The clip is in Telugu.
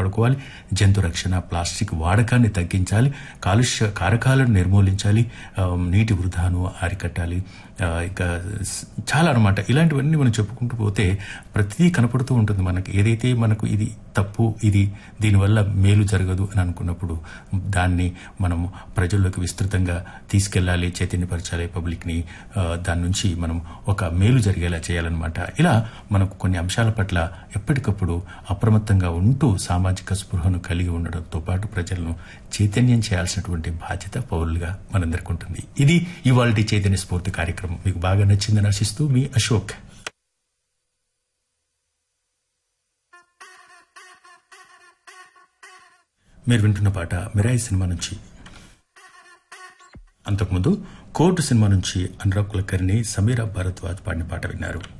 కాపాడుకోవాలి జంతు రక్షణ ప్లాస్టిక్ వాడకాన్ని తగ్గించాలి కాలుష్య కారకాలను నిర్మూలించాలి ఆ, నీటి వృధాను అరికట్టాలి ఆ, ఇంకా స్- చాలా అనమాట ఇలాంటివన్నీ మనం చెప్పుకుంటూ పోతే ప్రతిదీ కనపడుతూ ఉంటుంది మనకి ఏదైతే మనకు ఇది తప్పు ఇది దీనివల్ల మేలు జరగదు అని అనుకున్నప్పుడు దాన్ని మనం ప్రజల్లోకి విస్తృతంగా తీసుకెళ్లాలి చైతన్యపరచాలి పబ్లిక్ ని ఆ, దాని నుంచి మనం ఒక మేలు జరిగేలా చేయాలన్నమాట ఇలా మనకు కొన్ని అంశాల పట్ల ఎప్పటికప్పుడు అప్రమత్తంగా ఉంటూ సామాజిక స్పృహను కలిగి ఉండడంతో పాటు ప్రజలను చైతన్యం చేయాల్సినటువంటి బాధ్యత పౌరులుగా మనందరికీ ఉంటుంది ఇది ఇవాళ చైతన్య స్ఫూర్తి కార్యక్రమం మీకు బాగా నచ్చిందని ఆశిస్తూ మీ అశోక్ మీరు వింటున్న పాట మిరాయి సినిమా నుంచి అంతకుముందు కోర్టు సినిమా నుంచి అనురాగ్ కులకర్ణి సమీరా భరద్వాజ్ పాడిన పాట విన్నారు